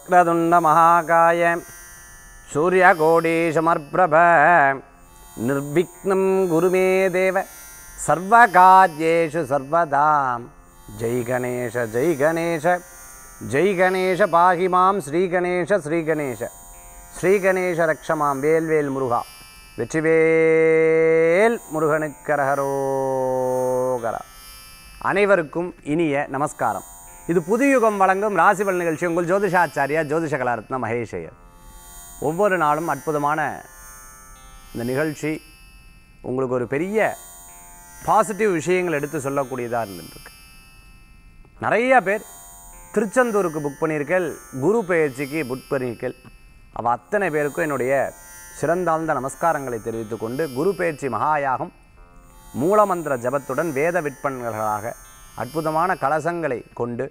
वक्रतुण्डमहाकाय सूर्यकोटीशमर्प्रभ निर्विघ्नं गुरु मे देव सर्वकार्येषु सर्वदा जय गणेश जय गणेश जय गणेश पाहि मां श्रीगणेश श्रीगणेश ஸ்ரீகணேச ரக்ஷமாம் வேல்வேல் முருகா வெற்றிவேல் முருகனுக்கரகரோகரா அனைவருக்கும் இனிய நமஸ்காரம் இது புதுயுகம் வழங்கும் ராசிபல் நிகழ்ச்சி உங்கள் ஜோதிஷாச்சாரியா ஜோதிஷ கலாரத்ன மகேஷையர் ஒவ்வொரு நாளும் அற்புதமான இந்த நிகழ்ச்சி உங்களுக்கு ஒரு பெரிய பாசிட்டிவ் விஷயங்கள் எடுத்து சொல்லக்கூடியதாக இருந்துருக்கு நிறைய பேர் திருச்செந்தூருக்கு புக் பண்ணியிருக்கேன் குரு பெயர்ச்சிக்கு புக் பண்ணியிருக்கேன் அவள் அத்தனை பேருக்கும் என்னுடைய சிறந்தாழ்ந்த நமஸ்காரங்களை தெரிவித்துக் கொண்டு குரு பெயர்ச்சி மகாயாகம் மூலமந்திர ஜபத்துடன் வேத விற்பன்களாக அற்புதமான கலசங்களை கொண்டு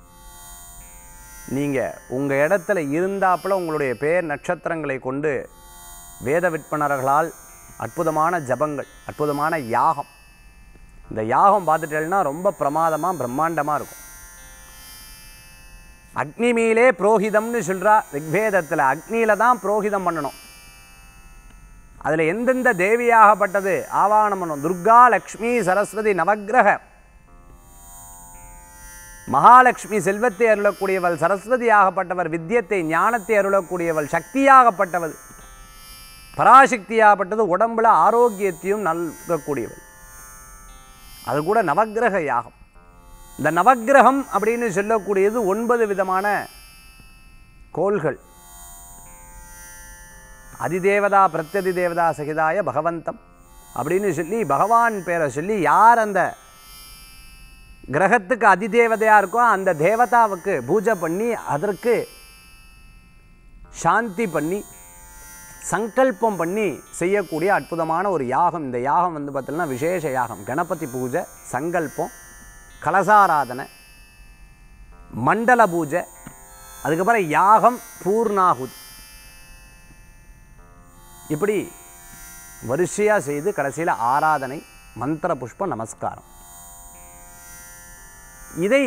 நீங்கள் உங்கள் இடத்துல இருந்தாப்புல உங்களுடைய பேர் நட்சத்திரங்களை கொண்டு வேத விற்பனர்களால் அற்புதமான ஜபங்கள் அற்புதமான யாகம் இந்த யாகம் பார்த்துட்டேன்னா ரொம்ப பிரமாதமாக பிரம்மாண்டமாக இருக்கும் அக்னி மீலே புரோஹிதம்னு சொல்கிறா ரிக்வேதத்தில் அக்னியில தான் புரோஹிதம் பண்ணணும் அதில் எந்தெந்த தேவியாகப்பட்டது ஆவாகனம் பண்ணணும் துர்கா லக்ஷ்மி சரஸ்வதி நவக்கிரக மகாலட்சுமி செல்வத்தை அருளக்கூடியவள் சரஸ்வதி ஆகப்பட்டவர் வித்தியத்தை ஞானத்தை அருளக்கூடியவள் சக்தியாகப்பட்டவள் பராசக்தியாகப்பட்டது உடம்புல ஆரோக்கியத்தையும் நல்கக்கூடியவள் அது கூட நவக்கிரக யாகம் இந்த நவக்கிரகம் அப்படின்னு சொல்லக்கூடியது ஒன்பது விதமான கோள்கள் அதிதேவதா பிரத்யதி தேவதா சகிதாய பகவந்தம் அப்படின்னு சொல்லி பகவான் பேரை சொல்லி யார் அந்த கிரகத்துக்கு அதிதேவதையாக இருக்கோ அந்த தேவதாவுக்கு பூஜை பண்ணி அதற்கு சாந்தி பண்ணி சங்கல்பம் பண்ணி செய்யக்கூடிய அற்புதமான ஒரு யாகம் இந்த யாகம் வந்து பார்த்தீங்கன்னா விசேஷ யாகம் கணபதி பூஜை சங்கல்பம் கலசாராதனை மண்டல பூஜை அதுக்கப்புறம் யாகம் பூர்ணாகுதி இப்படி வரிசையாக செய்து கடைசியில் ஆராதனை மந்திர புஷ்ப நமஸ்காரம் இதை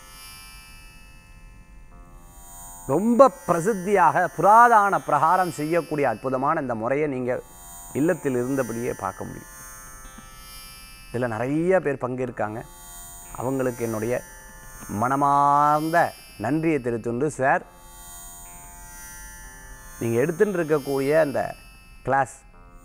ரொம்ப பிரசித்தியாக புராதான பிரகாரம் செய்யக்கூடிய அற்புதமான இந்த முறையை நீங்கள் இல்லத்தில் இருந்தபடியே பார்க்க முடியும் இதில் நிறைய பேர் பங்கேற்காங்க அவங்களுக்கு என்னுடைய மனமார்ந்த நன்றியை தெரிவித்துண்டு சார் நீங்கள் எடுத்துட்டு இருக்கக்கூடிய அந்த கிளாஸ்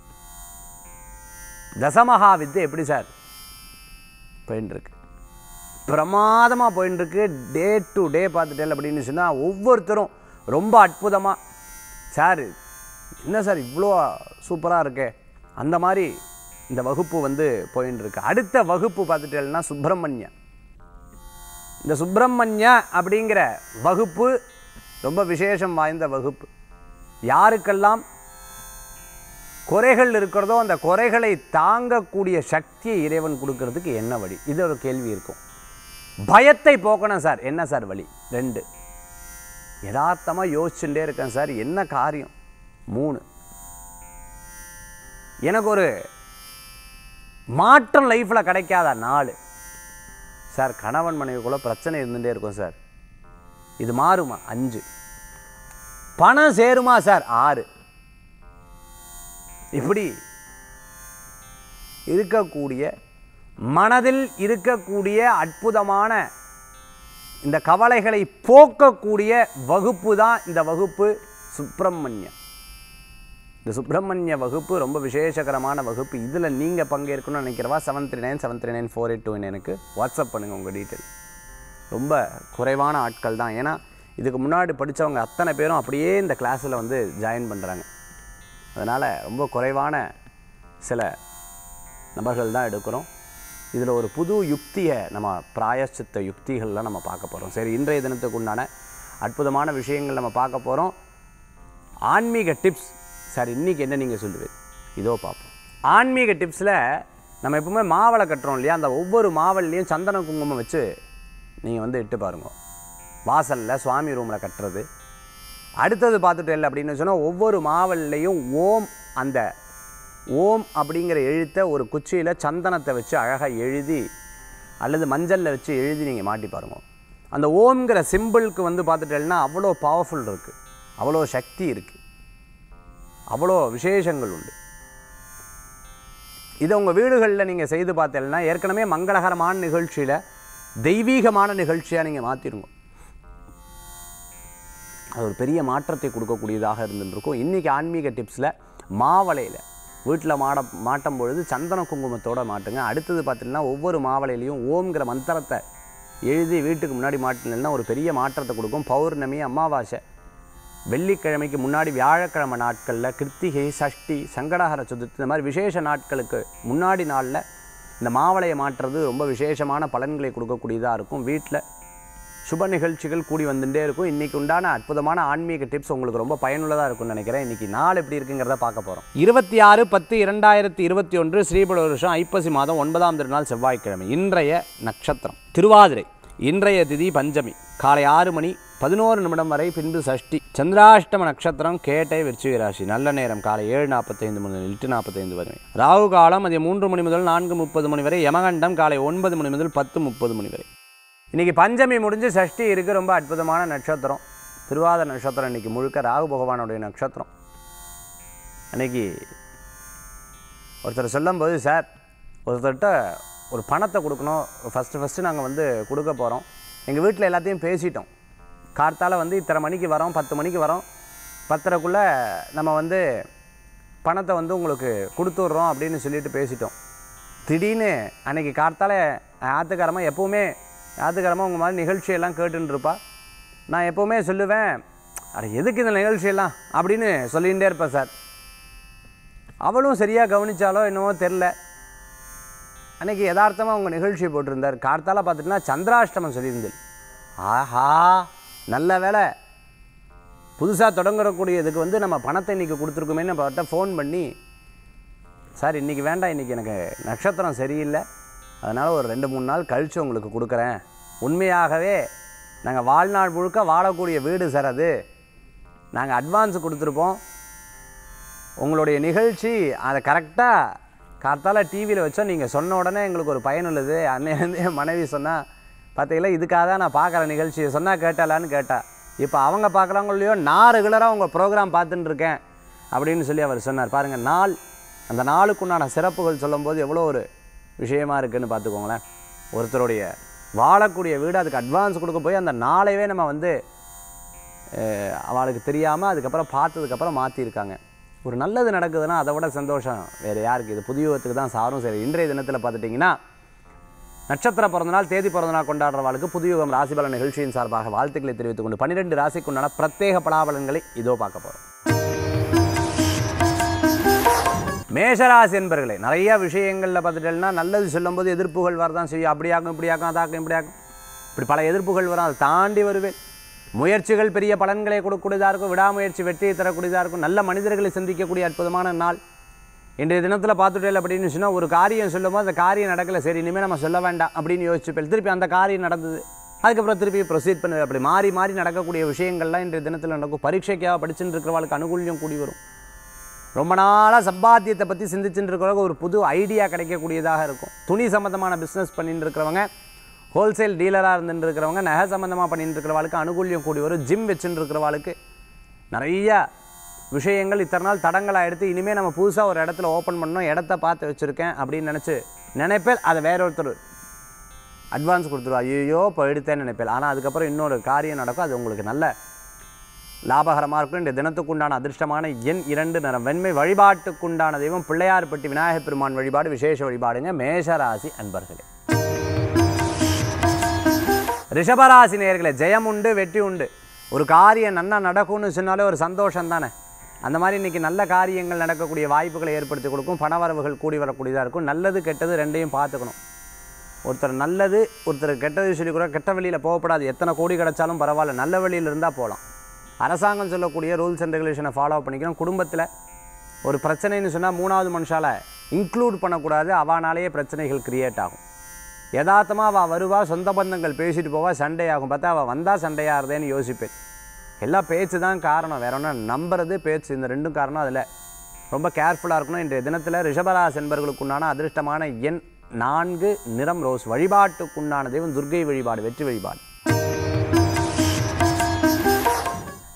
தசமகா வித்தை எப்படி சார் போயின்னு இருக்கு பிரமாதமாக போயின்னு இருக்கு டே டு டே பார்த்துட்டேன் அப்படின்னு சொன்னால் ஒவ்வொருத்தரும் ரொம்ப அற்புதமாக சார் என்ன சார் இவ்வளோ சூப்பராக இருக்கே அந்த மாதிரி இந்த வகுப்பு வந்து போயின்னு இருக்கு அடுத்த வகுப்பு பார்த்துட்டேன்னா சுப்பிரமணியம் இந்த சுப்பிரமணிய அப்படிங்கிற வகுப்பு ரொம்ப விசேஷம் வாய்ந்த வகுப்பு யாருக்கெல்லாம் குறைகள் இருக்கிறதோ அந்த குறைகளை தாங்கக்கூடிய சக்தியை இறைவன் கொடுக்கறதுக்கு என்ன வழி இது ஒரு கேள்வி இருக்கும் பயத்தை போக்கணும் சார் என்ன சார் வழி ரெண்டு யதார்த்தமாக யோசிச்சுட்டே இருக்கேன் சார் என்ன காரியம் மூணு எனக்கு ஒரு மாற்றம் லைஃப்பில் கிடைக்காத நாலு சார் கணவன் மனைவிக்குள்ள பிரச்சனை இருந்துகிட்டே இருக்கும் சார் இது மாறுமா அஞ்சு பணம் சேருமா சார் ஆறு இப்படி இருக்கக்கூடிய மனதில் இருக்கக்கூடிய அற்புதமான இந்த கவலைகளை போக்கக்கூடிய வகுப்பு தான் இந்த வகுப்பு சுப்பிரமணியம் இந்த சுப்பிரமணிய வகுப்பு ரொம்ப விசேஷகரமான வகுப்பு இதில் நீங்கள் பங்கேற்கணும்னு நினைக்கிறவா seven three nine seven three nine four eight two எனக்கு வாட்ஸ்அப் பண்ணுங்கள் உங்கள் டீட்டெயில் ரொம்ப குறைவான ஆட்கள் தான் ஏன்னா இதுக்கு முன்னாடி படித்தவங்க அத்தனை பேரும் அப்படியே இந்த கிளாஸில் வந்து ஜாயின் பண்ணுறாங்க அதனால் ரொம்ப குறைவான சில நபர்கள் தான் எடுக்கிறோம் இதில் ஒரு புது யுக்தியை நம்ம பிராயச்சித்த யுக்திகள்லாம் நம்ம பார்க்க போகிறோம் சரி இன்றைய தினத்துக்கு உண்டான அற்புதமான விஷயங்கள் நம்ம பார்க்க போகிறோம் ஆன்மீக டிப்ஸ் சார் இன்றைக்கி என்ன நீங்கள் சொல்லுவீங்க இதோ பார்ப்போம் ஆன்மீக டிப்ஸில் நம்ம எப்பவுமே மாவளை கட்டுறோம் இல்லையா அந்த ஒவ்வொரு மாவல்லையும் சந்தன குங்குமம் வச்சு நீங்கள் வந்து இட்டு பாருங்க வாசலில் சுவாமி ரூமில் கட்டுறது அடுத்தது பார்த்துட்டு இல்லை அப்படின்னு சொன்னால் ஒவ்வொரு மாவல்லையும் ஓம் அந்த ஓம் அப்படிங்கிற எழுத்தை ஒரு குச்சியில் சந்தனத்தை வச்சு அழகாக எழுதி அல்லது மஞ்சளில் வச்சு எழுதி நீங்கள் மாட்டி பாருங்க அந்த ஓம்ங்கிற சிம்பிளுக்கு வந்து பார்த்துட்டேன்னா அவ்வளோ பவர்ஃபுல் இருக்குது அவ்வளோ சக்தி இருக்குது அவ்வளோ விசேஷங்கள் உண்டு இதை உங்கள் வீடுகளில் நீங்கள் செய்து பார்த்தீங்கன்னா ஏற்கனவே மங்களகரமான நிகழ்ச்சியில் தெய்வீகமான நிகழ்ச்சியாக நீங்கள் மாற்றிருங்க அது ஒரு பெரிய மாற்றத்தை கொடுக்கக்கூடியதாக இருந்துருக்கும் இன்றைக்கி ஆன்மீக டிப்ஸில் மாவளையில் வீட்டில் மாட மாட்டும் பொழுது சந்தன குங்குமத்தோட மாட்டுங்க அடுத்தது பார்த்தீங்கன்னா ஒவ்வொரு மாவளையிலையும் ஓம்ங்கிற மந்திரத்தை எழுதி வீட்டுக்கு முன்னாடி மாட்டினீங்கன்னா ஒரு பெரிய மாற்றத்தை கொடுக்கும் பௌர்ணமி அமாவாசை வெள்ளிக்கிழமைக்கு முன்னாடி வியாழக்கிழமை நாட்களில் கிருத்திகை சஷ்டி சங்கடஹர சதுர்த்தி இந்த மாதிரி விசேஷ நாட்களுக்கு முன்னாடி நாளில் இந்த மாவளையை மாற்றுறது ரொம்ப விசேஷமான பலன்களை கொடுக்கக்கூடியதாக இருக்கும் வீட்டில் சுப நிகழ்ச்சிகள் கூடி வந்துட்டே இருக்கும் இன்றைக்கி உண்டான அற்புதமான ஆன்மீக டிப்ஸ் உங்களுக்கு ரொம்ப பயனுள்ளதாக இருக்கும்னு நினைக்கிறேன் இன்றைக்கி நாள் எப்படி இருக்குங்கிறத பார்க்க போகிறோம் இருபத்தி ஆறு பத்து இரண்டாயிரத்தி இருபத்தி ஒன்று ஸ்ரீபல வருஷம் ஐப்பசி மாதம் ஒன்பதாம் திருநாள் செவ்வாய்க்கிழமை இன்றைய நட்சத்திரம் திருவாதிரை இன்றைய திதி பஞ்சமி காலை ஆறு மணி பதினோரு நிமிடம் வரை பின்பு சஷ்டி சந்திராஷ்டம நட்சத்திரம் கேட்டை விருச்சிக ராசி நல்ல நேரம் காலை ஏழு நாற்பத்தைந்து முதல் எட்டு நாற்பத்தைந்து வரை ராகு காலம் மதியம் மூன்று மணி முதல் நான்கு முப்பது மணி வரை யமகண்டம் காலை ஒன்பது மணி முதல் பத்து முப்பது மணி வரை இன்றைக்கி பஞ்சமி முடிஞ்சு சஷ்டி இருக்குது ரொம்ப அற்புதமான நட்சத்திரம் திருவாத நட்சத்திரம் இன்றைக்கி முழுக்க ராகு பகவானுடைய நட்சத்திரம் அன்னைக்கு ஒருத்தர் சொல்லும்போது சார் ஒருத்தர்கிட்ட ஒரு பணத்தை கொடுக்கணும் ஃபஸ்ட்டு ஃபஸ்ட்டு நாங்கள் வந்து கொடுக்க போகிறோம் எங்கள் வீட்டில் எல்லாத்தையும் பேசிட்டோம் கார்த்தால வந்து இத்தனை மணிக்கு வரோம் பத்து மணிக்கு வரோம் பத்தரைக்குள்ளே நம்ம வந்து பணத்தை வந்து உங்களுக்கு கொடுத்துட்றோம் அப்படின்னு சொல்லிட்டு பேசிட்டோம் திடீர்னு அன்னைக்கு கார்த்தால ஆத்துக்காரமா எப்போவுமே ஆத்துக்காரமா உங்கள் மாதிரி நிகழ்ச்சியெல்லாம் கேட்டுன்னு இருப்பா நான் எப்போவுமே சொல்லுவேன் அட எதுக்கு இந்த நிகழ்ச்சியெல்லாம் அப்படின்னு சொல்லிகிட்டே இருப்பேன் சார் அவளும் சரியாக கவனிச்சாலோ என்னவோ தெரில அன்னைக்கு யதார்த்தமாக உங்கள் நிகழ்ச்சியை போட்டிருந்தார் கார்த்தால பார்த்துட்டுனா சந்திராஷ்டமம் சொல்லியிருந்தது ஆஹா நல்ல வேலை புதுசாக தொடங்கக்கூடிய வந்து நம்ம பணத்தை இன்றைக்கி கொடுத்துருக்கோமேன்னு நம்ம அவர்கிட்ட ஃபோன் பண்ணி சார் இன்றைக்கி வேண்டாம் இன்றைக்கி எனக்கு நட்சத்திரம் சரியில்லை அதனால் ஒரு ரெண்டு மூணு நாள் கழித்து உங்களுக்கு கொடுக்குறேன் உண்மையாகவே நாங்கள் வாழ்நாள் முழுக்க வாழக்கூடிய வீடு சார் அது நாங்கள் அட்வான்ஸ் கொடுத்துருப்போம் உங்களுடைய நிகழ்ச்சி அதை கரெக்டாக கார்த்தால டிவியில் வச்சோம் நீங்கள் சொன்ன உடனே எங்களுக்கு ஒரு பயனுள்ளது அன்னையிலேருந்து என் மனைவி சொன்னால் பார்த்தீங்களா இதுக்காக தான் நான் பார்க்குற நிகழ்ச்சியை சொன்னால் கேட்டாலான்னு கேட்டா இப்போ அவங்க பார்க்குறாங்களோ இல்லையோ நான் ரெகுலராக உங்கள் ப்ரோக்ராம் பார்த்துட்டு இருக்கேன் அப்படின்னு சொல்லி அவர் சொன்னார் பாருங்கள் நாள் அந்த நாளுக்குண்டான சிறப்புகள் சொல்லும்போது எவ்வளோ ஒரு விஷயமா இருக்குன்னு பார்த்துக்கோங்களேன் ஒருத்தருடைய வாழக்கூடிய வீடு அதுக்கு அட்வான்ஸ் கொடுக்க போய் அந்த நாளையவே நம்ம வந்து அஹ், அவளுக்கு தெரியாமல் அதுக்கப்புறம் பார்த்ததுக்கப்புறம் மாற்றிருக்காங்க ஒரு நல்லது நடக்குதுன்னா அதை விட சந்தோஷம் வேறு யாருக்கு இது புதியுகத்துக்கு தான் சாரும் சரி இன்றைய தினத்தில் பார்த்துட்டிங்கன்னா நட்சத்திர பிறந்தநாள் தேதி பிறந்தநாள் கொண்டாடுறவாளுக்கு புதியுகம் ராசிபலன் நிகழ்ச்சியின் சார்பாக வாழ்த்துக்களை தெரிவித்துக் கொண்டு பன்னிரெண்டு ராசிக்குண்டான பிரத்யேக பலாபலன்களை இதோ பார்க்க போகிறோம் மேஷராசி என்பர்களே நிறைய விஷயங்களில் பார்த்துட்டேன்னா நல்லது சொல்லும்போது எதிர்ப்புகள் வரதான் செய்யும் அப்படியாக்கும் இப்படியாக்கும் அதாக்கும் இப்படியாக்கும் இப்படி பல எதிர்ப்புகள் வரும் அதை தாண்டி வருவேன் முயற்சிகள் பெரிய பலன்களை கொடுக்கக்கூடியதாக இருக்கும் விடாமுயற்சி வெற்றியை தரக்கூடியதாக இருக்கும் நல்ல மனிதர்களை சந்திக்கக்கூடிய அற்புதமான நாள் இன்றைய தினத்தில் பார்த்துட்டேன் அப்படின்னு சொன்னால் ஒரு காரியம் சொல்லும்போது அந்த காரியம் நடக்கலை சரி இனிமேல் நம்ம சொல்ல வேண்டாம் அப்படின்னு யோசிச்சுப்பேன் திருப்பி அந்த காரியம் நடந்தது அதுக்கப்புறம் திருப்பி ப்ரொசீட் பண்ணு அப்படி மாறி மாறி நடக்கக்கூடிய விஷயங்கள்லாம் இன்றைய தினத்தில் நடக்கும் பரீட்சைக்காக படிச்சுட்டு இருக்கிறவளுக்கு அனுகூல்யம் கூடி வரும் ரொம்ப நாளாக சம்பாத்தியத்தை பற்றி சிந்திச்சுட்டு இருக்கிறவங்க ஒரு புது ஐடியா கிடைக்கக்கூடியதாக இருக்கும் துணி சம்மந்தமான பிஸ்னஸ் பண்ணிட்டு இருக்கிறவங்க ஹோல்சேல் டீலராக இருந்துட்டு இருக்கிறவங்க நகை சம்மந்தமாக பண்ணிட்டு இருக்கிறவளுக்கு அனுகூல்யம் கூடி வரும் ஜிம் வச்சுட்டு இருக்கிறவளுக்கு நிறைய விஷயங்கள் இத்தனை நாள் தடங்களாக எடுத்து இனிமேல் நம்ம புதுசாக ஒரு இடத்துல ஓப்பன் பண்ணோம் இடத்த பார்த்து வச்சுருக்கேன் அப்படின்னு நினச்சி நினைப்பேன் அதை வேற ஒருத்தர் அட்வான்ஸ் கொடுத்துருவா ஐயோ இப்போ எடுத்தேன்னு நினைப்பேன் ஆனால் அதுக்கப்புறம் இன்னொரு காரியம் நடக்கும் அது உங்களுக்கு நல்ல லாபகரமாக இருக்கும் இந்த தினத்துக்குண்டான அதிர்ஷ்டமான எண் இரண்டு நிறம் வெண்மை வழிபாட்டுக்குண்டான தெய்வம் பிள்ளையார்பட்டி விநாயகப் பெருமான் வழிபாடு விசேஷ வழிபாடுங்க மேஷராசி அன்பர்களே ரிஷபராசி நேர்களே ஜெயம் உண்டு வெற்றி உண்டு ஒரு காரியம் நன்னா நடக்கும்னு சொன்னாலே ஒரு சந்தோஷம் தானே அந்த மாதிரி இன்றைக்கி நல்ல காரியங்கள் நடக்கக்கூடிய வாய்ப்புகளை ஏற்படுத்தி கொடுக்கும் பணவரவுகள் கூடி வரக்கூடியதாக இருக்கும் நல்லது கெட்டது ரெண்டையும் பார்த்துக்கணும் ஒருத்தர் நல்லது ஒருத்தர் கெட்டது சொல்லி கூட கெட்ட வழியில் போகப்படாது எத்தனை கோடி கிடைச்சாலும் பரவாயில்ல நல்ல வழியில் இருந்தால் போகலாம் அரசாங்கம் சொல்லக்கூடிய ரூல்ஸ் அண்ட் ரெகுலேஷனை ஃபாலோ பண்ணிக்கணும் குடும்பத்தில் ஒரு பிரச்சனைன்னு சொன்னால் மூணாவது மனுஷால இன்க்ளூட் பண்ணக்கூடாது அவனாலேயே பிரச்சனைகள் கிரியேட் ஆகும் யதார்த்தமாக அவள் வருவா சொந்த பந்தங்கள் பேசிட்டு போவா சண்டையாகும் பார்த்தா அவள் வந்தால் சண்டையாகிறதேன்னு யோசிப்பேன் எல்லாம் பேச்சு தான் காரணம் வேற ஒன்றும் நம்புறது பேச்சு இந்த ரெண்டும் காரணம் அதில் ரொம்ப கேர்ஃபுல்லாக இருக்கணும் இன்றைய தினத்தில் ரிஷபராசி என்பர்களுக்குண்டான அதிர்ஷ்டமான எண் நான்கு நிறம் ரோஸ் வழிபாட்டுக்குண்டான தெய்வம் துர்க்கை வழிபாடு வெற்றி வழிபாடு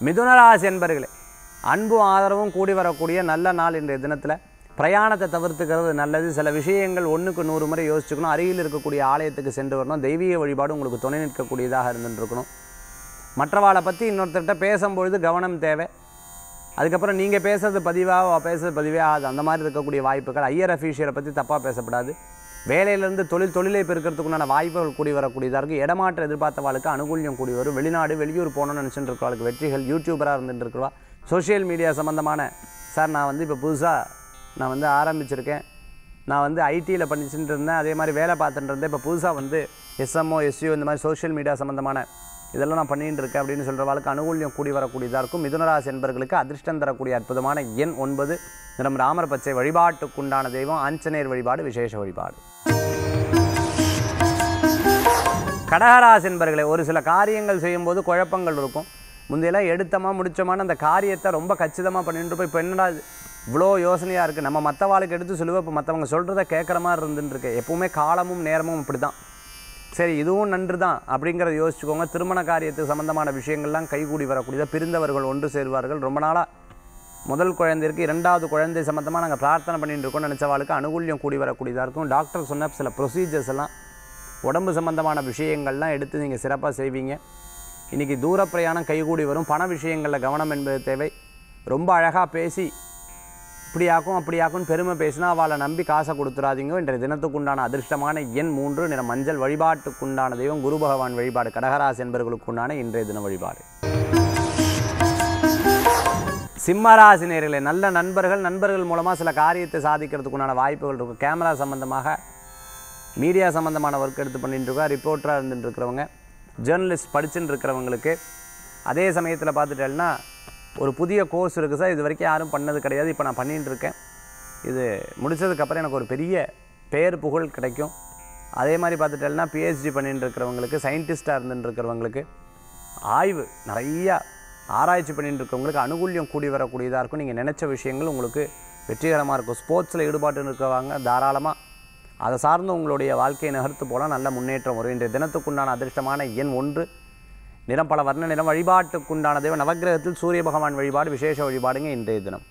மிதுனராசி என்பர்களே அன்பும் ஆதரவும் கூடி வரக்கூடிய நல்ல நாள் இன்றைய தினத்தில் பிரயாணத்தை தவிர்த்துக்கிறது நல்லது சில விஷயங்கள் ஒன்றுக்கு நூறு முறை யோசிச்சுக்கணும் அருகில் இருக்கக்கூடிய ஆலயத்துக்கு சென்று வரணும் தெய்வீக வழிபாடு உங்களுக்கு துணை நிற்கக்கூடியதாக இருந்துருக்கணும் மற்றவாளை பற்றி இன்னொருத்தர்கிட்ட பேசும்பொழுது கவனம் தேவை அதுக்கப்புறம் நீங்கள் பேசுறது பதிவாக பேசுறது பதிவே ஆகாது அந்த மாதிரி இருக்கக்கூடிய வாய்ப்புகள் ஐயர் அஃபீஷியரை பற்றி தப்பாக பேசப்படாது வேலையிலேருந்து தொழில் தொழிலை பெருக்கிறதுக்குண்டான வாய்ப்புகள் கூடி வரக்கூடியதாக இருக்குது இடமாற்ற எதிர்பார்த்தவாளுக்கு அனுகூல்யம் கூடி வரும் வெளிநாடு வெளியூர் போகணும்னு நினச்சிட்டு இருக்கிறவளுக்கு வெற்றிகள் யூடியூபராக இருந்துட்டு இருக்கிறவா சோஷியல் மீடியா சம்மந்தமான சார் நான் வந்து இப்போ புதுசாக நான் வந்து ஆரம்பிச்சிருக்கேன் நான் வந்து ஐடியில் பண்ணிச்சுட்டு இருந்தேன் அதே மாதிரி வேலை பார்த்துட்டு இருந்தேன் இப்போ புதுசாக வந்து எஸ்எம்ஓ எஸ்யூ இந்த மாதிரி சோஷியல் மீடியா சம்மந்தமான இதெல்லாம் நான் பண்ணிட்டு இருக்கேன் அப்படின்னு சொல்கிறவாளுக்கு அனுகூல்யம் கூடி வரக்கூடியதாக இருக்கும் மிதுனராசி என்பர்களுக்கு அதிர்ஷ்டம் தரக்கூடிய அற்புதமான எண் ஒன்பது நிறம் ராமர் பச்சை வழிபாட்டுக்குண்டான தெய்வம் ஆஞ்சநேயர் வழிபாடு விசேஷ வழிபாடு கடகராசி என்பர்களே ஒரு சில காரியங்கள் செய்யும்போது குழப்பங்கள் இருக்கும் முந்தையெல்லாம் எடுத்தமா முடிச்சோமான அந்த காரியத்தை ரொம்ப கச்சிதமாக பண்ணிட்டு இருப்போம் இப்போ என்னடா இது இவ்வளோ யோசனையாக இருக்குது நம்ம மற்ற வாழ்க்கை எடுத்து சொல்லுவோம் இப்போ மற்றவங்க சொல்கிறத கேட்குற மாதிரி இருந்துட்டு இருக்கு எப்பவுமே காலமும் நேரமும் இப்படி தான் சரி இதுவும் நன்று தான் அப்படிங்கிறத யோசிச்சுக்கோங்க திருமண காரியத்துக்கு சம்மந்தமான விஷயங்கள்லாம் கைகூடி வரக்கூடியதாக பிரிந்தவர்கள் ஒன்று சேருவார்கள் ரொம்ப நாளாக முதல் குழந்தைக்கு இரண்டாவது குழந்தை சம்மந்தமாக நாங்கள் பிரார்த்தனை பண்ணிட்டு இருக்கோம்னு நினச்சவாளுக்கு அனுகூல்யம் கூடி வரக்கூடியதாக இருக்கும் டாக்டர் சொன்ன சில ப்ரொசீஜர்ஸ் எல்லாம் உடம்பு சம்மந்தமான விஷயங்கள்லாம் எடுத்து நீங்கள் சிறப்பாக செய்வீங்க இன்றைக்கி தூர பிரயாணம் கைகூடி வரும் பண விஷயங்களில் கவனம் என்பது தேவை ரொம்ப அழகாக பேசி இப்படியாக்கும் அப்படியாக்கும் பெருமை பேசினா அவளை நம்பி காசை கொடுத்துறாதீங்க இன்றைய தினத்துக்குண்டான அதிர்ஷ்டமான எண் மூன்று நிற மஞ்சள் வழிபாட்டுக்குண்டான தெய்வம் குரு பகவான் வழிபாடு கடகராசி என்பவர்களுக்குண்டான இன்றைய தின வழிபாடு சிம்மராசி நேர்களே நல்ல நண்பர்கள் நண்பர்கள் மூலமாக சில காரியத்தை சாதிக்கிறதுக்குண்டான வாய்ப்புகள் இருக்கும் கேமரா சம்மந்தமாக மீடியா சம்மந்தமான ஒர்க் எடுத்து பண்ணிட்டு இருக்கோம் ரிப்போர்ட்டராக இருந்துட்டு இருக்கிறவங்க ஜேர்னலிஸ்ட் படிச்சுட்டு இருக்கிறவங்களுக்கு அதே சமயத்தில் பார்த்துட்டேன்னா ஒரு புதிய கோர்ஸ் இருக்குது சார் இது வரைக்கும் யாரும் பண்ணது கிடையாது இப்போ நான் பண்ணிட்டு இருக்கேன் இது முடிச்சதுக்கப்புறம் எனக்கு ஒரு பெரிய பேர் புகழ் கிடைக்கும் அதே மாதிரி பார்த்துட்டேன்னா பிஹெச்டி பண்ணிட்டு இருக்கிறவங்களுக்கு சயின்டிஸ்ட்டாக இருந்துட்டு இருக்கிறவங்களுக்கு ஆய்வு நிறையா ஆராய்ச்சி பண்ணிட்டு இருக்கவங்களுக்கு அனுகூல்யம் கூடி வரக்கூடியதாக இருக்கும் நீங்கள் நினச்ச விஷயங்கள் உங்களுக்கு வெற்றிகரமாக இருக்கும் ஸ்போர்ட்ஸில் ஈடுபாட்டு இருக்கிறவங்க தாராளமாக அதை சார்ந்து உங்களுடைய வாழ்க்கையை நகர்த்து போலாம் நல்ல முன்னேற்றம் வரும் இன்றைய தினத்துக்குண்டான அதிர்ஷ்டமான எண் ஒன்று நிறம் பல வர்ண நிறம் வழிபாட்டுக்குண்டான தெய்வம் நவக்கிரகத்தில் சூரிய பகவான் வழிபாடு விசேஷ வழிபாடுங்க இன்றைய தினம்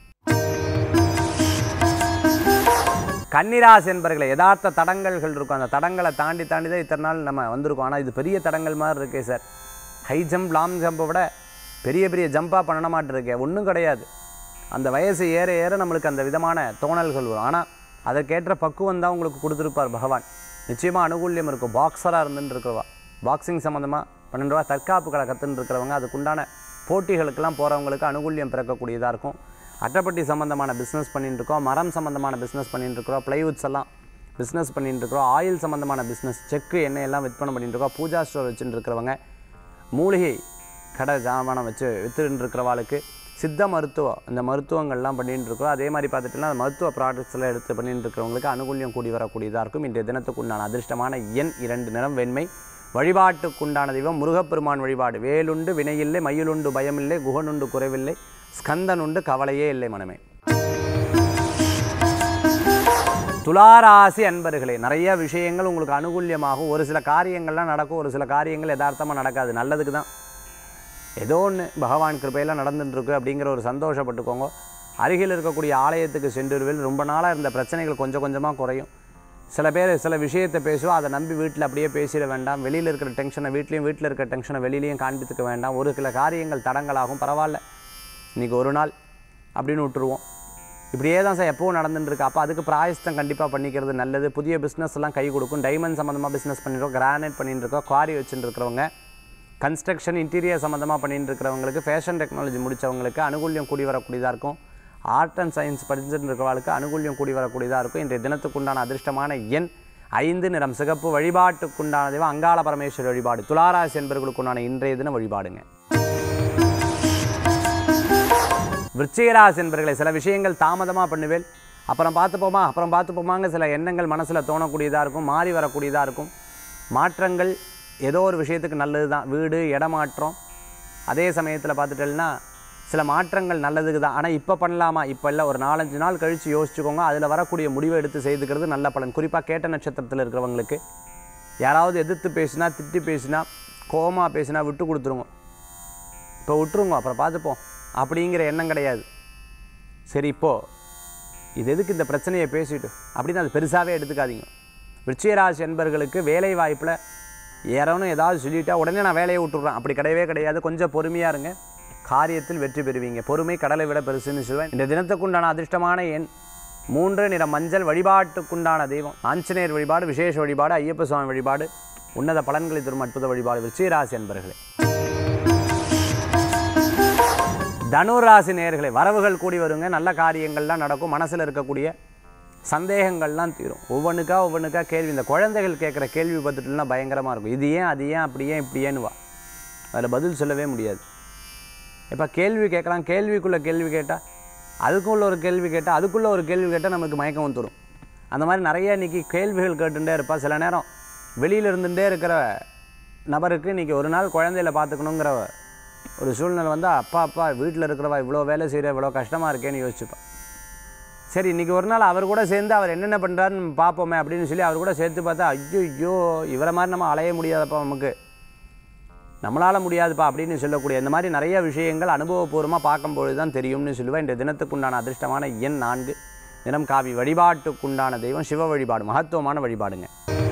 கன்னிராசி என்பர்களை யதார்த்த தடங்கல்கள் இருக்கும் அந்த தடங்களை தாண்டி தாண்டி தான் இத்தனை நாள் நம்ம வந்திருக்கோம் ஆனால் இது பெரிய தடங்கள் மாதிரி இருக்கே சார் ஹை ஜம்ப் லாங் ஜம்பை விட பெரிய பெரிய ஜம்பாக பண்ண மாட்டிருக்கேன் ஒன்றும் கிடையாது அந்த வயசு ஏற ஏற நம்மளுக்கு அந்த விதமான தோணல்கள் வரும் ஆனால் அதற்கேற்ற பக்குவம் தான் உங்களுக்கு கொடுத்துருப்பார் பகவான் நிச்சயமாக அனுகூல்யம் இருக்கும் பாக்ஸராக இருந்துன்னு இருக்கிறவா பாக்ஸிங் சம்மந்தமாக பன்னெண்டு ரூபா தற்காப்பு கலை கற்றுன்னு இருக்கிறவங்க அதுக்குண்டான போட்டிகளுக்கெல்லாம் போகிறவங்களுக்கு அனுகூல்யம் பிறக்கக்கூடியதாக இருக்கும் அட்டைப்பட்டி சம்மந்தமான பிஸ்னஸ் பண்ணிட்டு இருக்கோம் மரம் சம்மந்தமான பிஸ்னஸ் பண்ணிட்டு இருக்கிறோம் ப்ளைவுட்ஸ் எல்லாம் பிஸ்னஸ் பண்ணிட்டு இருக்கிறோம் ஆயில் சம்மந்தமான பிஸ்னஸ் செக்கு எண்ணெய் எல்லாம் விற்பனை பண்ணிட்டு இருக்கோம் பூஜா ஸ்டோர் வச்சுட்டு இருக்கிறவங்க மூலிகை கடை ஜாமானம் வச்சு வித்துட்டு இருக்கிறவாளுக்கு சித்த மருத்துவம் இந்த மருத்துவங்கள்லாம் பண்ணிட்டு இருக்கிறோம் அதே மாதிரி பார்த்துட்டோம்னா மருத்துவ ப்ராடக்ட்ஸ் எல்லாம் எடுத்து பண்ணிட்டு இருக்கிறவங்களுக்கு அனுகூல்யம் கூடி வரக்கூடியதாக இருக்கும் இன்றைய தினத்துக்குண்டான அதிர்ஷ்டமான எண் இரண்டு நிறம் வெண்மை வழிபாட்டுக்குண்டான தெய்வம் முருகப்பெருமான் வழிபாடு வேலுண்டு வினையில்லை மயிலுண்டு பயமில்லை குகனுண்டு குறைவில்லை ஸ்கந்தனுண்டு கவலையே இல்லை மனமே துளாராசி அன்பர்களே நிறைய விஷயங்கள் உங்களுக்கு அனுகூல்யமாகும் ஒரு சில காரியங்கள்லாம் நடக்கும் ஒரு சில காரியங்கள் யதார்த்தமாக நடக்காது நல்லதுக்கு தான் ஏதோ ஒன்று பகவான் கிருபையில் நடந்துட்டுருக்கு அப்படிங்கிற ஒரு சந்தோஷப்பட்டுக்கோங்க அருகில் இருக்கக்கூடிய ஆலயத்துக்கு சென்றுருவில் ரொம்ப நாளாக இருந்த பிரச்சனைகள் கொஞ்சம் கொஞ்சமாக குறையும் சில பேர் சில விஷயத்தை பேசுவோம் அதை நம்பி வீட்டில் அப்படியே பேசிட வேண்டாம் வெளியில் இருக்கிற டென்ஷனை வீட்லேயும் வீட்டில் இருக்கிற டென்ஷனை வெளியிலையும் காண்பித்துக்க வேண்டாம் ஒரு சில காரியங்கள் தடங்களாகும் பரவாயில்ல இன்றைக்கி ஒரு நாள் அப்படின்னு விட்டுருவோம் இப்படியே தான் சார் எப்பவும் நடந்துட்டு இருக்கு அப்போ அதுக்கு பிராயஸ்தம் கண்டிப்பாக பண்ணிக்கிறது நல்லது புதிய பிஸ்னஸ் எல்லாம் கை கொடுக்கும் டைமண்ட் சம்மந்தமாக பிஸ்னஸ் பண்ணிருக்கோம் கிரானைட் பண்ணிட்டு இருக்கோம் குவாரி வச்சுட்டு இருக்கிறவங்க கன்ஸ்ட்ரக்ஷன் இன்டீரியர் சம்மந்தமாக பண்ணிட்டு இருக்கிறவங்களுக்கு ஃபேஷன் டெக்னாலஜி முடித்தவங்களுக்கு அனுகூல்யம் கூடி வரக்கூடியதாக இருக்கும் ஆர்ட் அண்ட் சயின்ஸ் படிச்சுட்டு இருக்கிறவங்களுக்கு அனுகூல்யம் கூடி வரக்கூடியதாக இருக்கும் இன்றைய தினத்துக்குண்டான அதிர்ஷ்டமான எண் ஐந்து நிறம் சிகப்பு வழிபாட்டுக்குண்டான தெய்வம் அங்காள பரமேஸ்வரி வழிபாடு துளாராசி என்பவர்களுக்குண்டான இன்றைய தின வழிபாடுங்க விருச்சிகராசி என்பர்களை சில விஷயங்கள் தாமதமாக பண்ணுவேன் அப்புறம் பார்த்துப்போமா அப்புறம் பார்த்துப்போமாங்க சில எண்ணங்கள் மனசில் தோணக்கூடியதாக இருக்கும் மாறி வரக்கூடியதாக இருக்கும் மாற்றங்கள் ஏதோ ஒரு விஷயத்துக்கு நல்லது தான் வீடு இடமாற்றம் அதே சமயத்தில் பார்த்துட்டேன்னா சில மாற்றங்கள் நல்லதுக்கு தான் ஆனால் இப்போ பண்ணலாமா இப்போ இல்லை ஒரு நாலஞ்சு நாள் கழித்து யோசிச்சுக்கோங்க அதில் வரக்கூடிய முடிவை எடுத்து செய்துக்கிறது நல்ல பலன் குறிப்பாக கேட்ட நட்சத்திரத்தில் இருக்கிறவங்களுக்கு யாராவது எதிர்த்து பேசினா திட்டி பேசினா கோபமாக பேசினா விட்டு கொடுத்துருங்க இப்போ விட்டுருங்க அப்புறம் பார்த்துப்போம் அப்படிங்கிற எண்ணம் கிடையாது சரி இப்போ இது எதுக்கு இந்த பிரச்சனையை பேசிட்டு அப்படின்னு அது பெருசாகவே எடுத்துக்காதீங்க விருச்சிகராசி என்பர்களுக்கு வேலை வாய்ப்பில் யாரவனும் ஏதாவது சொல்லிட்டா உடனே நான் வேலையை விட்டுடுறேன் அப்படி கிடையவே கிடையாது கொஞ்சம் பொறுமையாக இருங்க காரியத்தில் வெற்றி பெறுவீங்க பொறுமை கடலை விட பெருசுன்னு சொல்லுவேன் இந்த தினத்துக்குண்டான அதிர்ஷ்டமான எண் மூன்று நிற மஞ்சள் வழிபாட்டுக்குண்டான தெய்வம் ஆஞ்சநேயர் வழிபாடு விசேஷ வழிபாடு ஐயப்ப சுவாமி வழிபாடு உன்னத பலன்களை தரும் அற்புத வழிபாடு விருச்சிகராசி என்பர்களே தனுராசி நேயர்களே வரவுகள் கூடி வருங்க நல்ல காரியங்கள்லாம் நடக்கும் மனசில் இருக்கக்கூடிய சந்தேகங்கள்லாம் தீரும் ஒவ்வொன்றுக்கா ஒவ்வொன்றுக்கா கேள்வி இந்த குழந்தைகள் கேட்குற கேள்வி பார்த்துட்டுலாம் பயங்கரமாக இருக்கும் இது ஏன் அது ஏன் அப்படி ஏன் இப்படி ஏன்னு வா அதில் பதில் சொல்லவே முடியாது இப்போ கேள்வி கேட்குறான் கேள்விக்குள்ளே கேள்வி கேட்டால் அதுக்குள்ள ஒரு கேள்வி கேட்டால் அதுக்குள்ளே ஒரு கேள்வி கேட்டால் நமக்கு மயக்கம் வந்துடும் அந்த மாதிரி நிறைய இன்றைக்கி கேள்விகள் கேட்டுட்டே இருப்பா சில நேரம் வெளியில் இருந்துகிட்டே இருக்கிற நபருக்கு இன்றைக்கி ஒரு நாள் குழந்தையில பார்த்துக்கணுங்கிற ஒரு சூழ்நிலை வந்து அப்பா அப்பா வீட்டில் இருக்கிறவா இவ்வளோ வேலை செய்கிற இவ்வளோ கஷ்டமாக இருக்கேன்னு யோசிச்சுப்பா சரி இன்றைக்கி ஒரு நாள் அவர் கூட சேர்ந்து அவர் என்னென்ன பண்ணுறாருன்னு பார்ப்போமே அப்படின்னு சொல்லி அவர் கூட சேர்த்து பார்த்தா ஐயோ ஐயோ இவரை மாதிரி நம்ம அலைய முடியாதப்பா நமக்கு நம்மளால் முடியாதுப்பா அப்படின்னு சொல்லக்கூடிய இந்த மாதிரி நிறைய விஷயங்கள் அனுபவபூர்வமாக பார்க்கும்பொழுது தான் தெரியும்னு சொல்லுவேன் இந்த தினத்துக்குண்டான அதிர்ஷ்டமான எண் நான்கு தினம் காவி வழிபாட்டுக்குண்டான தெய்வம் சிவ வழிபாடு மகத்துவமான வழிபாடுங்க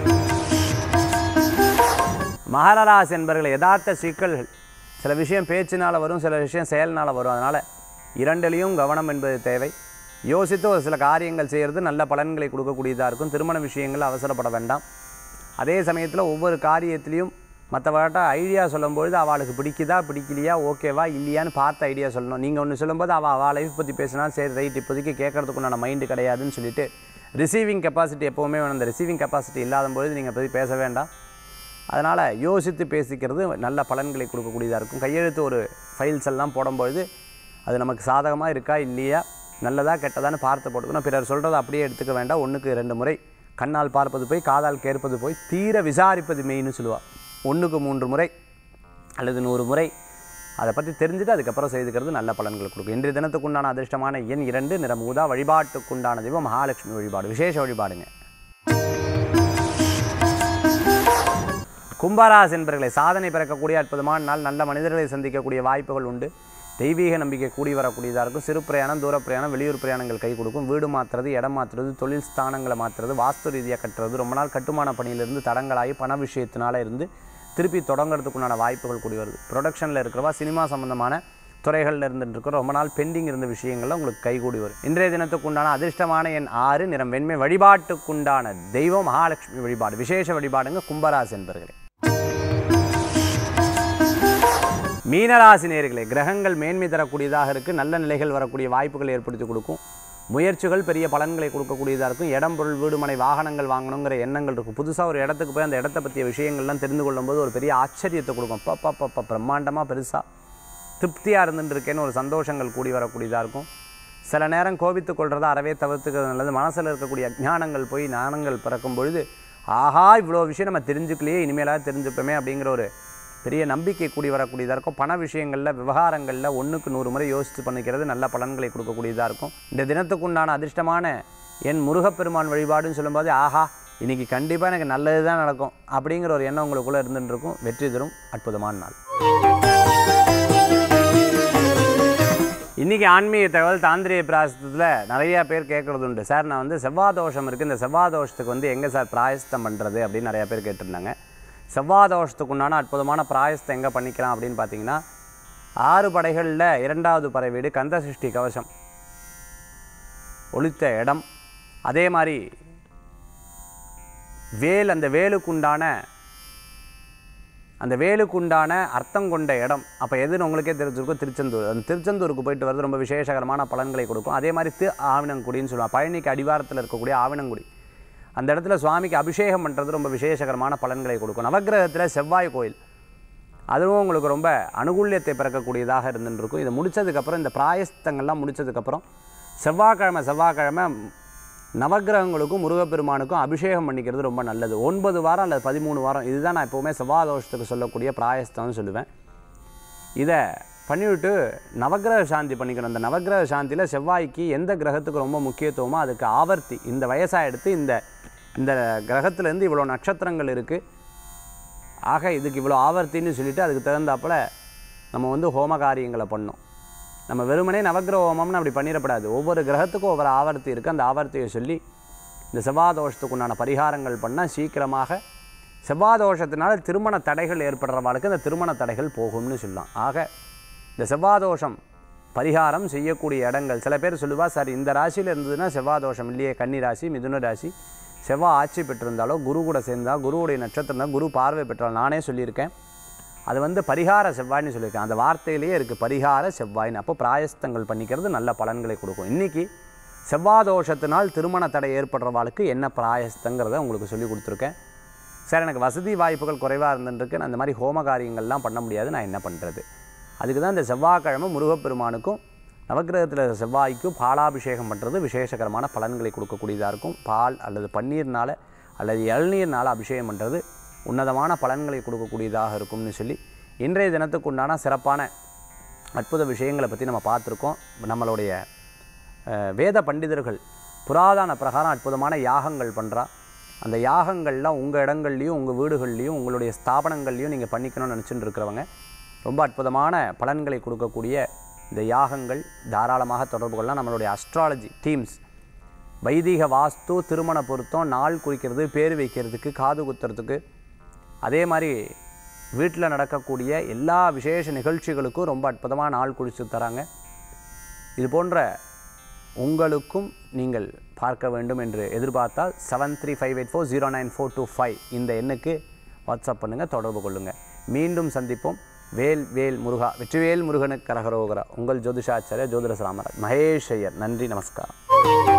மகராசி என்பர்களை யதார்த்த சிக்கல்கள் சில விஷயம் பேச்சினால் வரும் சில விஷயம் செயல்னால் வரும் அதனால் இரண்டிலையும் கவனம் என்பது தேவை யோசித்து ஒரு சில காரியங்கள் செய்கிறது நல்ல பலன்களை கொடுக்கக்கூடியதாக இருக்கும் திருமண விஷயங்கள் அவசரப்பட வேண்டாம் அதே சமயத்தில் ஒவ்வொரு காரியத்திலையும் மற்றவர்கிட்ட ஐடியா சொல்லும்பொழுது அவளுக்கு பிடிக்குதா பிடிக்கலையா ஓகேவா இல்லையான்னு பார்த்து ஐடியா சொல்லணும் நீங்கள் ஒன்று சொல்லும்போது அவள் அவள் லைஃப் பற்றி பேசினா சரி ரைட் இப்போதைக்கு கேட்கறதுக்குண்டான மைண்டு கிடையாதுன்னு சொல்லிட்டு ரிசீவிங் கெப்பாசிட்டி எப்போவுமே வேணும் அந்த ரிசீவிங் கெப்பாசிட்டி இல்லாத பொழுது நீங்கள் பற்றி பேச வேண்டாம் அதனால் யோசித்து பேசிக்கிறது நல்ல பலன்களை கொடுக்கக்கூடியதாக இருக்கும் கையெழுத்து ஒரு ஃபைல்ஸ் எல்லாம் போடும்பொழுது அது நமக்கு சாதகமாக இருக்கா இல்லையா நல்லதா கெட்டதான்னு பார்த்து போட்டுக்கணும் பிறர் சொல்கிறத அப்படியே எடுத்துக்க வேண்டாம் ஒன்றுக்கு ரெண்டு முறை கண்ணால் பார்ப்பது போய் காதால் கேட்பது போய் தீர விசாரிப்பது மெயின்னு சொல்லுவாள் ஒன்றுக்கு மூன்று முறை அல்லது நூறு முறை அதை பற்றி தெரிஞ்சுட்டு அதுக்கப்புறம் செய்துக்கிறது நல்ல பலன்களை கொடுக்கும் இன்றைய தினத்துக்குண்டான அதிர்ஷ்டமான எண் இரண்டு நிறம் ஊதா வழிபாட்டுக்குண்டான தெய்வம் மகாலட்சுமி வழிபாடு விசேஷ வழிபாடுங்க கும்பராசி என்பர்களை சாதனை பிறக்கக்கூடிய அற்புதமான நாள் நல்ல மனிதர்களை சந்திக்கக்கூடிய வாய்ப்புகள் உண்டு தெய்வீக நம்பிக்கை கூடி வரக்கூடியதாக இருக்கும் சிறு பிரயாணம் தூர பிரயாணம் வெளியூர் பிரயாணங்கள் கை கொடுக்கும் வீடு மாற்றுறது இடம் மாற்றுறது தொழில் ஸ்தானங்களை மாற்றுறது வாஸ்து ரீதியாக கட்டுறது ரொம்ப நாள் கட்டுமான பணியிலிருந்து தடங்களாகி பண விஷயத்தினால இருந்து திருப்பி தொடங்குறதுக்குண்டான வாய்ப்புகள் கூடி வருது ப்ரொடக்ஷனில் இருக்கிறவா சினிமா சம்பந்தமான துறைகளில் இருந்துட்டு இருக்கிற ரொம்ப நாள் பெண்டிங் இருந்த விஷயங்கள்லாம் உங்களுக்கு கைகூடி வரும் இன்றைய தினத்துக்குண்டான அதிர்ஷ்டமான எண் ஆறு நிறம் வெண்மை வழிபாட்டுக்குண்டான தெய்வம் மகாலட்சுமி வழிபாடு விசேஷ வழிபாடுங்க கும்பராசி என்பர்களே மீனராசி நேர்களே கிரகங்கள் மேன்மை தரக்கூடியதாக இருக்குது நல்ல நிலைகள் வரக்கூடிய வாய்ப்புகளை ஏற்படுத்தி கொடுக்கும் முயற்சிகள் பெரிய பலன்களை கொடுக்கக்கூடியதாக இருக்கும் இடம் பொருள் வீடு மனை வாகனங்கள் வாங்கணுங்கிற எண்ணங்கள் இருக்கும் புதுசாக ஒரு இடத்துக்கு போய் அந்த இடத்த பற்றிய விஷயங்கள்லாம் தெரிந்து கொள்ளும்போது ஒரு பெரிய ஆச்சரியத்தை கொடுக்கும் பப்பா பப்பா பிரம்மாண்டமாக பெருசாக திருப்தியாக இருந்துட்டு இருக்கேன்னு ஒரு சந்தோஷங்கள் கூடி வரக்கூடியதாக இருக்கும் சில நேரம் கோபித்து கொள்றதை அறவே தவிர்த்துக்கிறது நல்லது மனசில் இருக்கக்கூடிய அஜ்ஞானங்கள் போய் ஞானங்கள் பிறக்கும் பொழுது ஆஹா இவ்வளோ விஷயம் நம்ம தெரிஞ்சுக்கலையே இனிமேலாவது தெரிஞ்சுப்போமே அப்படிங்கிற ஒரு பெரிய நம்பிக்கை கூடி வரக்கூடியதாக இருக்கும் பண விஷயங்களில் விவகாரங்களில் ஒன்றுக்கு நூறு முறை யோசித்து பண்ணிக்கிறது நல்ல பலன்களை கொடுக்கக்கூடியதாக இருக்கும் இந்த தினத்துக்குண்டான அதிர்ஷ்டமான என் முருகப்பெருமான் வழிபாடுன்னு சொல்லும்போது ஆஹா இன்னைக்கு கண்டிப்பாக எனக்கு நல்லது தான் நடக்கும் அப்படிங்கிற ஒரு எண்ணம் உங்களுக்குள்ளே இருந்துட்டு இருக்கும் வெற்றி தரும் அற்புதமான நாள் இன்றைக்கி ஆன்மீக தகவல் தாந்திரிய பிராயசத்தில் நிறைய பேர் கேட்குறது உண்டு சார் நான் வந்து செவ்வாய் தோஷம் இருக்குது இந்த செவ்வாய் தோஷத்துக்கு வந்து எங்கே சார் பிராயஸ்தம் பண்ணுறது அப்படின்னு நிறைய பேர் கேட்டிருந்தாங்க செவ்வாய் தோஷத்துக்கு உண்டான அற்புதமான பிராயஸ்தம் எங்கே பண்ணிக்கலாம் அப்படின்னு பார்த்தீங்கன்னா ஆறு படைகளில் இரண்டாவது படை வீடு கந்தசஷ்டி கவசம் ஒளித்த இடம் அதே மாதிரி வேல் அந்த வேலுக்குண்டான அந்த வேலுக்குண்டான அர்த்தம் கொண்ட இடம் அப்போ எதுன்னு உங்களுக்கே தெரிஞ்சிருக்கும் திருச்செந்தூர் அந்த திருச்செந்தூருக்கு போயிட்டு வரது ரொம்ப விசேஷகரமான பலன்களை கொடுக்கும் அதே மாதிரி திரு ஆவினங்குடின்னு சொல்லுவாங்க பழனிக்கு அடிவாரத்தில் இருக்கக்கூடிய ஆவினங்குடி அந்த இடத்துல சுவாமிக்கு அபிஷேகம் பண்ணுறது ரொம்ப விசேஷகரமான பலன்களை கொடுக்கும் நவக்கிரகத்தில் செவ்வாய் கோயில் அதுவும் உங்களுக்கு ரொம்ப அனுகூல்யத்தை பிறக்கக்கூடியதாக இருந்துட்டு இருக்கும் இதை முடிச்சதுக்கப்புறம் இந்த பிராயஸ்தங்கள்லாம் முடிச்சதுக்கப்புறம் செவ்வாய்க்கிழமை செவ்வாய்க்கிழமை நவக்கிரகங்களுக்கும் முருகப்பெருமானுக்கும் அபிஷேகம் பண்ணிக்கிறது ரொம்ப நல்லது ஒன்பது வாரம் அல்லது பதிமூணு வாரம் இதுதான் நான் எப்போவுமே செவ்வாய் தோஷத்துக்கு சொல்லக்கூடிய பிராயஸ்தம்னு சொல்லுவேன் இதை பண்ணிவிட்டு நவக்கிரக சாந்தி பண்ணிக்கணும் அந்த நவக்கிரக சாந்தியில் செவ்வாய்க்கு எந்த கிரகத்துக்கு ரொம்ப முக்கியத்துவமோ அதுக்கு ஆவர்த்தி இந்த வயசாக எடுத்து இந்த இந்த கிரகத்துலேருந்து இவ்வளோ நட்சத்திரங்கள் இருக்குது ஆக இதுக்கு இவ்வளோ ஆவர்த்தின்னு சொல்லிவிட்டு அதுக்கு தகுந்தாப்புல நம்ம வந்து ஹோம காரியங்களை பண்ணோம் நம்ம வெறுமனே நவக்கிரக ஹோமம்னு அப்படி பண்ணிடப்படாது ஒவ்வொரு கிரகத்துக்கும் ஒவ்வொரு ஆவர்த்தி இருக்குது அந்த ஆவர்த்தியை சொல்லி இந்த செவ்வாய் தோஷத்துக்கு உண்டான பரிகாரங்கள் பண்ணால் சீக்கிரமாக செவ்வாய் தோஷத்தினால திருமண தடைகள் ஏற்படுறவாளுக்கு இந்த திருமண தடைகள் போகும்னு சொல்லலாம் ஆக இந்த செவ்வாய் தோஷம் பரிகாரம் செய்யக்கூடிய இடங்கள் சில பேர் சொல்லுவா சார் இந்த ராசியில் இருந்ததுன்னா செவ்வாய் தோஷம் இல்லையே கன்னி ராசி மிதுன ராசி செவ்வாய் ஆட்சி பெற்றிருந்தாலோ குரு கூட சேர்ந்தா குருவுடைய நட்சத்திரம் தான் குரு பார்வை பெற்றால் நானே சொல்லியிருக்கேன் அது வந்து பரிகார செவ்வாய்னு சொல்லியிருக்கேன் அந்த வார்த்தையிலேயே இருக்குது பரிகார செவ்வாய்னு அப்போ பிராயஸ்தங்கள் பண்ணிக்கிறது நல்ல பலன்களை கொடுக்கும் இன்றைக்கி செவ்வாய் தோஷத்தினால் திருமண தடை ஏற்படுறவாளுக்கு என்ன பிராயஸ்தங்கிறத உங்களுக்கு சொல்லி கொடுத்துருக்கேன் சார் எனக்கு வசதி வாய்ப்புகள் குறைவாக இருந்துருக்கு நான் இந்த மாதிரி ஹோம காரியங்கள்லாம் பண்ண முடியாது நான் என்ன பண்ணுறது அதுக்கு தான் இந்த செவ்வாய்க்கிழமை முருகப்பெருமானுக்கும் நவக்கிரகத்தில் செவ்வாய்க்கும் பாலாபிஷேகம் பண்ணுறது விசேஷகரமான பலன்களை கொடுக்கக்கூடியதாக இருக்கும் பால் அல்லது பன்னீர்னால் அல்லது இளநீர்னால் அபிஷேகம் பண்ணுறது உன்னதமான பலன்களை கொடுக்கக்கூடியதாக இருக்கும்னு சொல்லி இன்றைய தினத்துக்கு உண்டான சிறப்பான அற்புத விஷயங்களை பற்றி நம்ம பார்த்துருக்கோம் நம்மளுடைய அஹ், வேத பண்டிதர்கள் புராதன பிரகாரம் அற்புதமான யாகங்கள் பண்ணுறா அந்த யாகங்கள்லாம் உங்கள் இடங்கள்லையும் உங்கள் வீடுகள்லையும் உங்களுடைய ஸ்தாபனங்கள்லையும் நீங்கள் பண்ணிக்கணும்னு நினச்சிட்டு இருக்கிறவங்க ரொம்ப அற்புதமான பலன்களை கொடுக்கக்கூடிய இந்த யாகங்கள் தாராளமாக தொடர்பு கொள்ளலாம் நம்மளுடைய அஸ்ட்ராலஜி டீம்ஸ் வைதிக வாஸ்து திருமண பொருத்தம் நாள் குறிக்கிறது பேர் வைக்கிறதுக்கு காது குத்துறதுக்கு அதே மாதிரி வீட்டில் நடக்கக்கூடிய எல்லா விசேஷ நிகழ்ச்சிகளுக்கும் ரொம்ப அற்புதமாக நாள் குறித்து தராங்க இது போன்ற உங்களுக்கும் நீங்கள் பார்க்க வேண்டும் என்று எதிர்பார்த்தால் seven three five eight four zero nine four two five இந்த எண்ணுக்கு வாட்ஸ்அப் பண்ணுங்கள் தொடர்பு கொள்ளுங்கள் மீண்டும் சந்திப்போம் வேல் வேல் முருகா வெற்றிவேல் முருகனுக்கு கரகரோகரா உங்கள் ஜோதிஷாச்சாரிய ஜோதிட ராமராஜ் மகேஷ் ஐயர் நன்றி நமஸ்காரம்